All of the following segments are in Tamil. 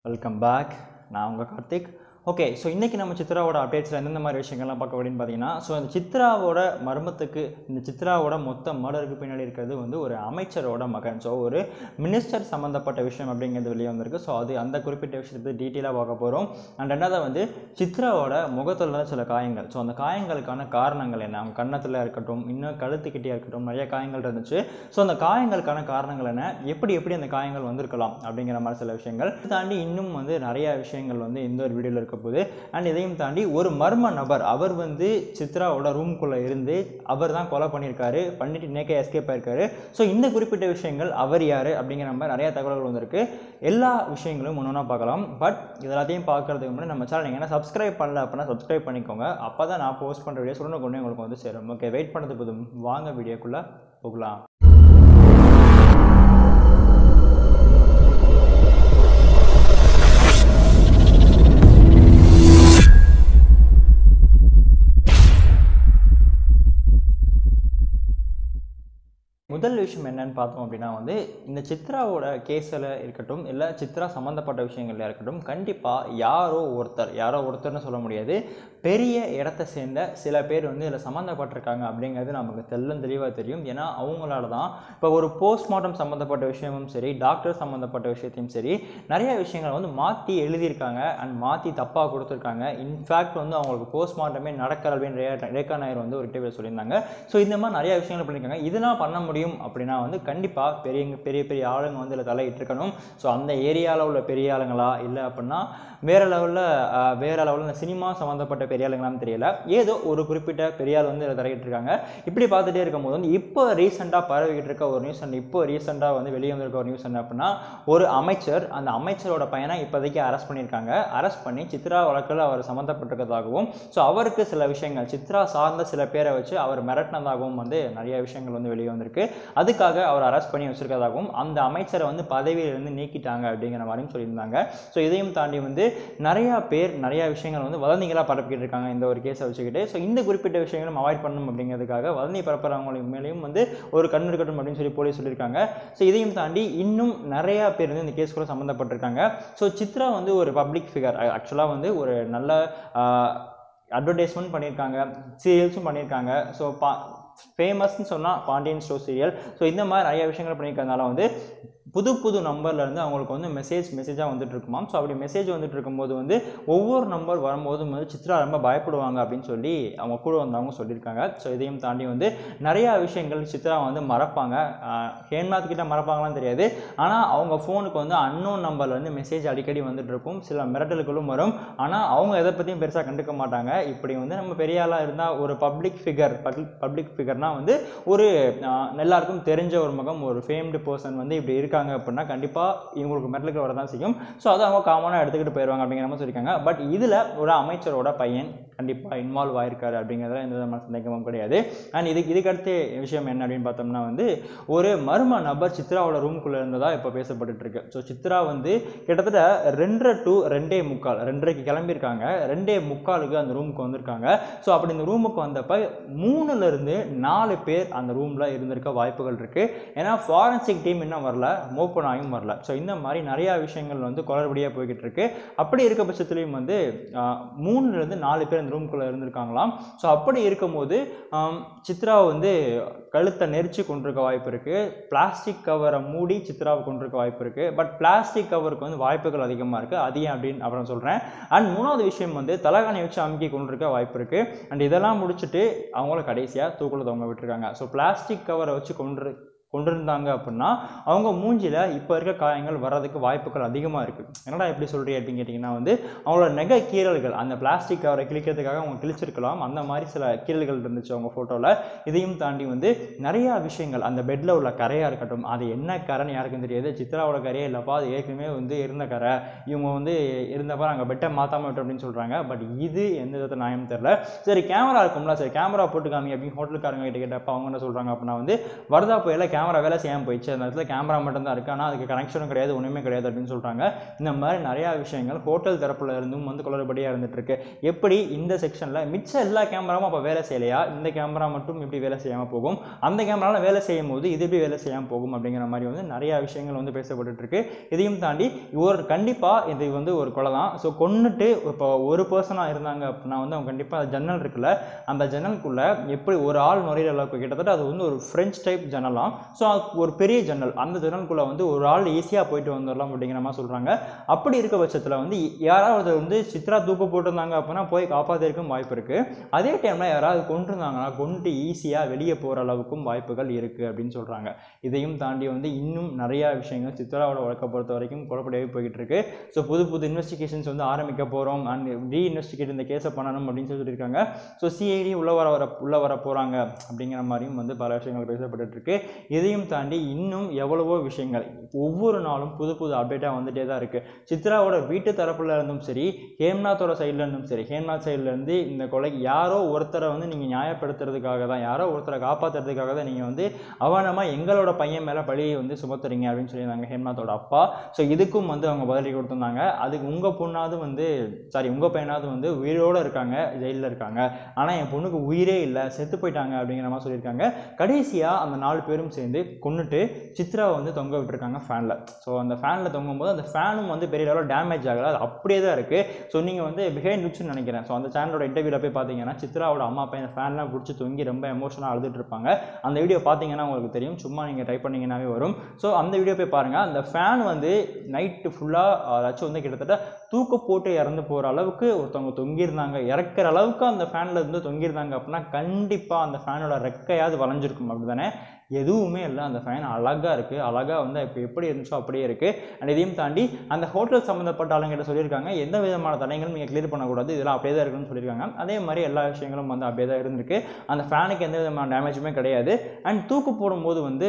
வெல்கம் பேக் நான் உங்கள் கார்த்திக் ஓகே ஸோ இன்றைக்கி நம்ம சித்ராவோட அப்டேட்ஸில் எந்தெந்த மாதிரி விஷயங்கள்லாம் பார்க்க அப்படின்னு பார்த்தீங்கன்னா ஸோ அந்த சித்ராவோட மர்மத்துக்கு இந்த சித்ராவோட மொத்த மர்டருக்கு பின்னாடி இருக்கிறது வந்து ஒரு அமைச்சரோட மகன் ஸோ ஒரு மினிஸ்டர் சம்மந்தப்பட்ட விஷயம் அப்படிங்கிறது வெளியே வந்திருக்கு ஸோ அது அந்த குறிப்பிட்ட விஷயத்தை பற்றி டீட்டெயிலாக பார்க்க போகிறோம் அண்ட் ரெண்டாவது வந்து சித்ராவோட முகத்தில் தான் சில காயங்கள் ஸோ அந்த காயங்களுக்கான காரணங்கள் என்ன அவங்க கன்னத்தில் இருக்கட்டும் இன்னும் கழுத்துக்கிட்டே இருக்கட்டும் நிறைய காயங்கள் இருந்துச்சு ஸோ அந்த காயங்களுக்கான காரணங்கள் என்ன எப்படி எப்படி அந்த காயங்கள் வந்திருக்கலாம் அப்படிங்கிற மாதிரி சில விஷயங்கள் இதை தாண்டி இன்னும் வந்து நிறைய விஷயங்கள் வந்து இந்த ஒரு வீடியோவில் இருக்க போகுது அண்ட் இதையும் தாண்டி ஒரு மர்ம நபர் அவர் வந்து சித்ராவோட ரூம்குள்ளே இருந்து அவர் தான் கொலை பண்ணியிருக்காரு பண்ணிட்டு நேக்கே எஸ்கேப் ஆயிருக்காரு ஸோ இந்த குறிப்பிட்ட விஷயங்கள் அவர் யார் அப்படிங்கிற மாதிரி நிறைய தகவல்கள் வந்திருக்கு எல்லா விஷயங்களும் ஒன்று பார்க்கலாம் பட் இது எல்லாத்தையும் பார்க்கறதுக்கு முன்னாடி நம்ம சேனல் நீங்கள் என்ன சப்ஸ்கிரைப் பண்ணல அப்படின்னா சப்ஸ்கிரைப் பண்ணிக்கோங்க அப்போ தான் நான் போஸ்ட் பண்ணுற வீடியோ சொல்லணும் கொண்டு உங்களுக்கு வந்து சேரும் ஓகே வெயிட் பண்ணது போதும் வாங்க வீடியோக்குள்ளே போகலாம் முதல் விஷயம் என்னன்னு பார்த்தோம் அப்படின்னா வந்து இந்த சித்ராவோட கேஸில் இருக்கட்டும் இல்லை சித்ரா சம்மந்தப்பட்ட விஷயங்கள்ல இருக்கட்டும் கண்டிப்பாக யாரோ ஒருத்தர் யாரோ ஒருத்தர்னு சொல்ல முடியாது பெரிய இடத்த சேர்ந்த சில பேர் வந்து இதில் சம்மந்தப்பட்டிருக்காங்க அப்படிங்கிறது நமக்கு தெல்லம் தெளிவாக தெரியும் ஏன்னா அவங்களால தான் இப்போ ஒரு போஸ்ட்மார்ட்டம் சம்மந்தப்பட்ட விஷயமும் சரி டாக்டர் சம்மந்தப்பட்ட விஷயத்தையும் சரி நிறைய விஷயங்களை வந்து மாற்றி எழுதியிருக்காங்க அண்ட் மாற்றி தப்பாக கொடுத்துருக்காங்க இன்ஃபேக்ட் வந்து அவங்களுக்கு போஸ்ட்மார்ட்டமே நடக்கல அப்படின்னு ரே- ரேகா நாயர் வந்து ஒரு இன்டர்வியூ சொல்லியிருந்தாங்க ஸோ இந்த மாதிரி நிறைய விஷயங்கள் பண்ணியிருக்காங்க இதெல்லாம் பண்ண முடியும் அப்படின்னா வந்து கண்டிப்பாக பெரிய பெரிய பெரிய ஆளுங்க வந்து இதில் தலையிட்டிருக்கணும் ஸோ அந்த ஏரியாவில் உள்ள பெரிய ஆளுங்களா இல்லை அப்படின்னா வேறு லெவலில் வேறு லெவலில் இந்த சினிமா சம்மந்தப்பட்ட பெரிய ஆளுங்களான்னு தெரியல ஏதோ ஒரு குறிப்பிட்ட பெரிய ஆள் வந்து இதில் தலையிட்டு இருக்காங்க இப்படி பார்த்துட்டே இருக்கும்போது வந்து இப்போ ரீசெண்டாக பரவிக்கிட்டு இருக்க ஒரு நியூஸ் அண்ட் இப்போ ரீசெண்டாக வந்து வெளியே வந்திருக்க ஒரு நியூஸ் என்ன அப்படின்னா ஒரு அமைச்சர் அந்த அமைச்சரோட பையனை இப்போதைக்கு அரெஸ்ட் பண்ணியிருக்காங்க அரெஸ்ட் பண்ணி சித்ரா வழக்கில் அவர் சம்மந்தப்பட்டிருக்கிறதாகவும் ஸோ அவருக்கு சில விஷயங்கள் சித்ரா சார்ந்த சில பேரை வச்சு அவர் மிரட்டினதாகவும் வந்து நிறைய விஷயங்கள் வந்து வெளியே வந்திருக்கு அதுக்காக அவர் அரெஸ்ட் பண்ணி வச்சிருக்கதாகவும் அந்த அமைச்சரை வந்து பதவியிலிருந்து நீக்கிட்டாங்க அப்படிங்கிற மாதிரியும் சொல்லியிருந்தாங்க ஸோ இதையும் தாண்டி வந்து நிறைய பேர் நிறைய விஷயங்கள் வந்து வதந்திகளாக பரப்பிக்கிட்டு இருக்காங்க இந்த ஒரு கேஸை வச்சுக்கிட்டு ஸோ இந்த குறிப்பிட்ட விஷயங்களும் அவாய்ட் பண்ணணும் அப்படிங்கிறதுக்காக வதந்தி பரப்புறவங்களுக்கு மேலேயும் வந்து ஒரு கண் இருக்கட்டும் அப்படின்னு சொல்லி போலீஸ் சொல்லியிருக்காங்க ஸோ இதையும் தாண்டி இன்னும் நிறைய பேர் வந்து இந்த கேஸ் கூட சம்மந்தப்பட்டிருக்காங்க ஸோ சித்ரா வந்து ஒரு பப்ளிக் ஃபிகர் ஆக்சுவலாக வந்து ஒரு நல்ல அட்வர்டைஸ்மெண்ட் பண்ணியிருக்காங்க சீரியல்ஸும் பண்ணியிருக்காங்க ஸோ பா ஃபேமஸ்னு சொன்னால் பாண்டியன் ஸ்டோர் சீரியல் ஸோ இந்த மாதிரி நிறைய விஷயங்கள் பண்ணியிருக்கறதுனால வந்து புது புது நம்பர்ல இருந்து அவங்களுக்கு வந்து மெசேஜ் மெசேஜாக வந்துட்டு இருக்குமாம் ஸோ அப்படி மெசேஜ் வந்துட்டு இருக்கும்போது வந்து ஒவ்வொரு நம்பர் வரும்போதும் வந்து சித்ரா ரொம்ப பயப்படுவாங்க அப்படின்னு சொல்லி அவங்க கூட வந்தவங்க சொல்லியிருக்காங்க ஸோ இதையும் தாண்டி வந்து நிறையா விஷயங்கள் சித்ரா வந்து மறப்பாங்க ஹேம்நாத் கிட்ட மறப்பாங்களான்னு தெரியாது ஆனால் அவங்க ஃபோனுக்கு வந்து அன்னோன் நம்பர்ல இருந்து மெசேஜ் அடிக்கடி வந்துட்டு இருக்கும் சில மிரட்டல்களும் வரும் ஆனால் அவங்க எதை பற்றியும் பெருசாக கண்டுக்க மாட்டாங்க இப்படி வந்து நம்ம பெரிய ஆளாக இருந்தால் ஒரு பப்ளிக் ஃபிகர் பப்ளிக் ஃபிகர்னா வந்து ஒரு ஆஹ், எல்லாருக்கும் தெரிஞ்ச ஒரு முகம் ஒரு ஃபேம்டு பர்சன் வந்து இப்படி இருக்காங்க அப்படின்னா கண்டிப்பாக இவங்களுக்கு மிரட்டலுக்கு வரதான் செய்யும் ஸோ அதை அவங்க காமனாக எடுத்துக்கிட்டு போயிடுவாங்க அப்படிங்கிற மாதிரி சொல்லியிருக்காங்க பட் இதில் ஒரு அமைச்சரோட பையன் கண்டிப்பாக இன்வால்வ் ஆயிருக்காரு அப்படிங்கிறதுல எந்த விதமான சந்தேகமும் கிடையாது அண்ட் இதுக்கு இதுக்கடுத்த விஷயம் என்ன அப்படின்னு பார்த்தோம்னா வந்து ஒரு மர்ம நபர் சித்ராவோட ரூம்குள்ளே இருந்ததா இப்போ பேசப்பட்டுட்டு இருக்கு ஸோ சித்ரா வந்து கிட்டத்தட்ட ரெண்டரை டு ரெண்டே முக்கால் ரெண்டரைக்கு கிளம்பியிருக்காங்க ரெண்டே முக்காலுக்கு அந்த ரூமுக்கு வந்திருக்காங்க ஸோ அப்படி இந்த ரூமுக்கு வந்தப்ப மூணுல இருந்து நாலு பேர் அந்த ரூமில் இருந்திருக்க வாய்ப்புகள் இருக்குது ஏன்னா ஃபாரன்சிக் டீம் இன்னும் வரல மோப்பனாயும் வரல ஸோ இந்த மாதிரி நிறையா விஷயங்கள் வந்து குளறுபடியாக போய்கிட்டு இருக்கு அப்படி இருக்க பட்சத்துலையும் வந்து ஆஹ், மூணுலேருந்து நாலு பேர் அந்த ரூம்குள்ளே இருந்திருக்காங்களாம் ஸோ அப்படி இருக்கும்போது ஆம், சித்ராவை வந்து கழுத்தை நெரிச்சு கொண்டிருக்க வாய்ப்பு இருக்குது பிளாஸ்டிக் கவரை மூடி சித்ராவை கொண்டிருக்க வாய்ப்பு இருக்குது பட் பிளாஸ்டிக் கவருக்கு வந்து வாய்ப்புகள் அதிகமாக இருக்குது அது ஏன் அப்படின்னு அப்புறம் சொல்கிறேன் அண்ட் மூணாவது விஷயம் வந்து தலகாணி வச்சு அமுக்கி கொண்டிருக்க வாய்ப்பு இருக்குது அண்ட் இதெல்லாம் முடிச்சுட்டு அவங்கள கடைசியாக தூக்குல தொங்க விட்டுருக்காங்க ஸோ பிளாஸ்டிக் கவரை வச்சு கொண்டு கொண்டிருந்தாங்க அப்படின்னா அவங்க மூஞ்சில இப்போ இருக்க காயங்கள் வர்றதுக்கு வாய்ப்புகள் அதிகமாக இருக்குது என்னடா எப்படி சொல்கிறீ அப்படின்னு கேட்டிங்கன்னா வந்து அவங்களோட நெகை கீறல்கள் அந்த பிளாஸ்டிக் கவரை கிழிக்கிறதுக்காக அவங்க கிழிச்சிருக்கலாம் அந்த மாதிரி சில கீறல்கள் இருந்துச்சு அவங்க ஃபோட்டோவில் இதையும் தாண்டி வந்து நிறையா விஷயங்கள் அந்த பெட்டில் உள்ள கரையாக இருக்கட்டும் அது என்ன கரைன்னு யாருக்கும் தெரியாது சித்ராவோட கரையே இல்லைப்பா அது ஏற்கனவே வந்து இருந்த கரை இவங்க வந்து இருந்தப்ப நாங்கள் பெட்டை மாற்றாம விட்டோம் அப்படின்னு சொல்கிறாங்க பட் இது எந்த விதத்தை நியாயம் தெரில சரி கேமரா இருக்கும்ல சரி கேமரா போட்டு காமி அப்படின்னு ஹோட்டலுக்காரங்க கிட்ட கேட்டப்ப அவங்க என்ன சொல்கிறாங்க அப்படின்னா வந்து வரதா புயல கேமரா வேலை செய்யாமல் போயிடுச்சு அந்த இடத்துல கேமரா மட்டும் தான் இருக்குது ஆனால் அதுக்கு கனெக்ஷனும் கிடையாது ஒன்றுமே கிடையாது அப்படின்னு சொல்கிறாங்க இந்த மாதிரி நிறையா விஷயங்கள் ஹோட்டல் தரப்புல இருந்தும் வந்து குளறுபடியாக இருந்துட்டு இருக்கு எப்படி இந்த செக்ஷனில் மிச்ச எல்லா கேமராவும் அப்போ வேலை செய்யலையா இந்த கேமரா மட்டும் இப்படி வேலை செய்யாமல் போகும் அந்த கேமரால வேலை செய்யும் போது இது எப்படி வேலை செய்யாமல் போகும் அப்படிங்கிற மாதிரி வந்து நிறையா விஷயங்கள் வந்து பேசப்பட்டுட்டு இருக்கு இதையும் தாண்டி ஒரு கண்டிப்பாக இது வந்து ஒரு கொலை தான் ஸோ கொன்னுட்டு இப்போ ஒரு பர்சனாக இருந்தாங்க அப்படின்னா வந்து அவங்க கண்டிப்பாக ஜன்னல் இருக்குல்ல அந்த ஜன்னலுக்குள்ளே எப்படி ஒரு ஆள் நுழையிற அளவுக்கு கிட்டத்தட்ட அது வந்து ஒரு ஃப்ரெஞ்ச் டைப் ஜன்னலாம் ஸோ ஒரு பெரிய ஜன்னல் அந்த ஜன்னலுக்குள்ளே வந்து ஒரு ஆள் ஈஸியாக போயிட்டு வந்துடலாம் அப்படிங்கிற மாதிரி சொல்கிறாங்க அப்படி இருக்க பட்சத்தில் வந்து யாராவது வந்து சித்ரா தூக்கு போட்டிருந்தாங்க அப்படின்னா போய் காப்பாற்றிருக்கும் வாய்ப்பு இருக்குது அதே டைமில் யாராவது கொண்டிருந்தாங்கன்னா கொண்டு ஈஸியாக வெளியே போகிற அளவுக்கும் வாய்ப்புகள் இருக்குது அப்படின்னு சொல்கிறாங்க இதையும் தாண்டி வந்து இன்னும் நிறையா விஷயங்கள் சித்ராவோட வழக்கை பொறுத்த வரைக்கும் குழப்படியாகி போய்கிட்டு இருக்கு ஸோ புது புது இன்வெஸ்டிகேஷன்ஸ் வந்து ஆரம்பிக்க போகிறோம் அண்ட் ரீ இன்வெஸ்டிகேட் இந்த கேஸை பண்ணணும் அப்படின்னு சொல்லி சொல்லியிருக்காங்க ஸோ சிஐடி உள்ள வர வர உள்ள வர போகிறாங்க அப்படிங்கிற மாதிரியும் வந்து பல விஷயங்கள் பேசப்பட்டுட்டு இருக்கு இதையும் தாண்டி இன்னும் எவ்வளவோ விஷயங்கள் ஒவ்வொரு நாளும் புது புது அப்டேட்டாக வந்துட்டே தான் இருக்குது சித்ராவோட வீட்டு தரப்புல இருந்தும் சரி ஹேம்நாத்தோட சைடில் இருந்தும் சரி ஹேம்நாத் சைடுல இருந்து இந்த கொலை யாரோ ஒருத்தரை வந்து நீங்கள் நியாயப்படுத்துறதுக்காக தான் யாரோ ஒருத்தரை காப்பாற்றுறதுக்காக தான் நீங்கள் வந்து அவனமாக எங்களோட பையன் மேலே பழியை வந்து சுமத்துறீங்க அப்படின்னு சொல்லியிருந்தாங்க ஹேம்நாத்தோட அப்பா ஸோ இதுக்கும் வந்து அவங்க பதிலடி கொடுத்துருந்தாங்க அதுக்கு உங்கள் பொண்ணாவது வந்து சாரி உங்கள் பையனாவது வந்து உயிரோடு இருக்காங்க ஜெயிலில் இருக்காங்க ஆனால் என் பொண்ணுக்கு உயிரே இல்லை செத்து போயிட்டாங்க அப்படிங்கிற மாதிரி சொல்லியிருக்காங்க கடைசியாக அந்த நாலு பேரும் சேர்ந்து கொன்னுட்டு சித்ராவை வந்து தொங்க விட்டுருக்காங்க ஃபேனில் ஸோ அந்த ஃபேனில் தொங்கும்போது அந்த ஃபேனும் வந்து பெரிய லெவலில் டேமேஜ் ஆகலை அது அப்படியே தான் இருக்குது ஸோ நீங்கள் வந்து பிஹைண்ட் லுக்ஸ்னு நினைக்கிறேன் ஸோ அந்த சேனலோட இன்டர்வியூவில் போய் பார்த்தீங்கன்னா சித்ராவோட அம்மா பையன் ஃபேன்லாம் பிடிச்சி தொங்கி ரொம்ப எமோஷனாக அழுதுட்டு இருப்பாங்க அந்த வீடியோ பார்த்தீங்கன்னா உங்களுக்கு தெரியும் சும்மா நீங்கள் டைப் பண்ணிங்கனாவே வரும் ஸோ அந்த வீடியோ போய் பாருங்கள் அந்த ஃபேன் வந்து நைட்டு ஃபுல்லாக அதாச்சும் வந்து கிட்டத்தட்ட தூக்கு போட்டு இறந்து போகிற அளவுக்கு ஒருத்தவங்க தொங்கியிருந்தாங்க இறக்குற அளவுக்கு அந்த ஃபேனில் இருந்து தொங்கியிருந்தாங்க அப்படின்னா கண்டிப்பாக அந்த ஃபேனோட ரெக்கையாவது வளைஞ்சிருக்கும் அப்படி தானே எதுவுமே இல்லை அந்த ஃபேன் அழகாக இருக்குது அழகாக வந்து இப்போ எப்படி இருந்துச்சோ அப்படியே இருக்குது அண்ட் இதையும் தாண்டி அந்த ஹோட்டல் சம்மந்தப்பட்ட ஆளுங்கிட்ட சொல்லியிருக்காங்க எந்த விதமான தடைகளும் நீங்கள் கிளியர் பண்ணக்கூடாது இதெல்லாம் அப்படியே தான் இருக்குன்னு சொல்லியிருக்காங்க அதே மாதிரி எல்லா விஷயங்களும் வந்து அப்படியே தான் இருந்திருக்கு அந்த ஃபேனுக்கு எந்த விதமான டேமேஜுமே கிடையாது அண்ட் தூக்கு போடும்போது வந்து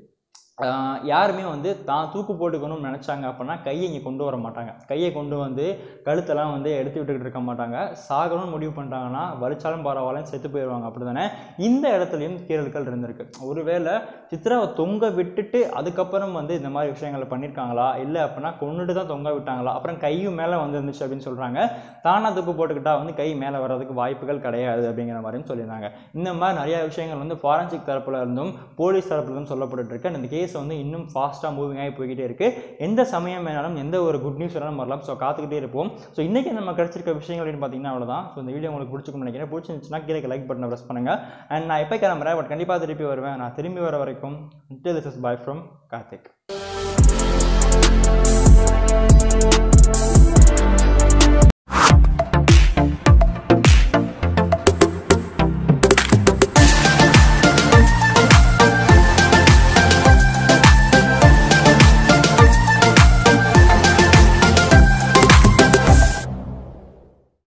ஆஹ் யாருமே வந்து தான் தூக்கு போட்டுக்கணும்னு நினச்சாங்க அப்படின்னா கையை இங்கே கொண்டு வர மாட்டாங்க கையை கொண்டு வந்து கழுத்தெல்லாம் வந்து எடுத்து விட்டுக்கிட்டு இருக்க மாட்டாங்க சாகணும்னு முடிவு பண்ணிட்டாங்கன்னா வலிச்சாலும் பரவாயில்லன்னு செத்து போயிடுவாங்க அப்படி தானே இந்த இடத்துலையும் கீறல்கள் இருந்திருக்கு ஒருவேளை சித்ராவை தொங்க விட்டுட்டு அதுக்கப்புறம் வந்து இந்த மாதிரி விஷயங்களை பண்ணியிருக்காங்களா இல்லை அப்படின்னா கொண்டுட்டு தான் தொங்க விட்டாங்களா அப்புறம் கையும் மேலே வந்துருந்துச்சு அப்படின்னு சொல்கிறாங்க தானாக தூக்கு போட்டுக்கிட்டா வந்து கை மேலே வர்றதுக்கு வாய்ப்புகள் கிடையாது அப்படிங்கிற மாதிரியும் சொல்லியிருந்தாங்க இந்த மாதிரி நிறைய விஷயங்கள் வந்து ஃபாரன்சிக் தரப்புல இருந்தும் போலீஸ் தரப்புல இருந்தும் சொல்லப்பட்டு இருக்கு And இந்த கேஸ் வந்து இன்னும் ஃபாஸ்ட்டாக மூவிங் ஆகி போய்கிட்டே இருக்கு எந்த சமயம் வேணாலும் எந்த ஒரு குட் நியூஸ் வேணாலும் வரலாம் ஸோ காத்துக்கிட்டே இருப்போம் ஸோ இன்றைக்கி நம்ம கிடைச்சிருக்க விஷயங்கள் அப்படின்னு பார்த்தீங்கன்னா அவ்வளோதான் ஸோ இந்த வீடியோ உங்களுக்கு பிடிச்சிருக்கும்னு நினைக்கிறேன் பிடிச்சிருந்துச்சுன்னா கீழே லைக் பட்டனை ப்ரெஸ் பண்ணுங்க அண்ட் நான் எப்போ கிளம்புறேன் பட் கண்டிப்பாக திருப்பி வருவேன் நான் திரும்பி வர வரைக்கும் this is bye from Karthik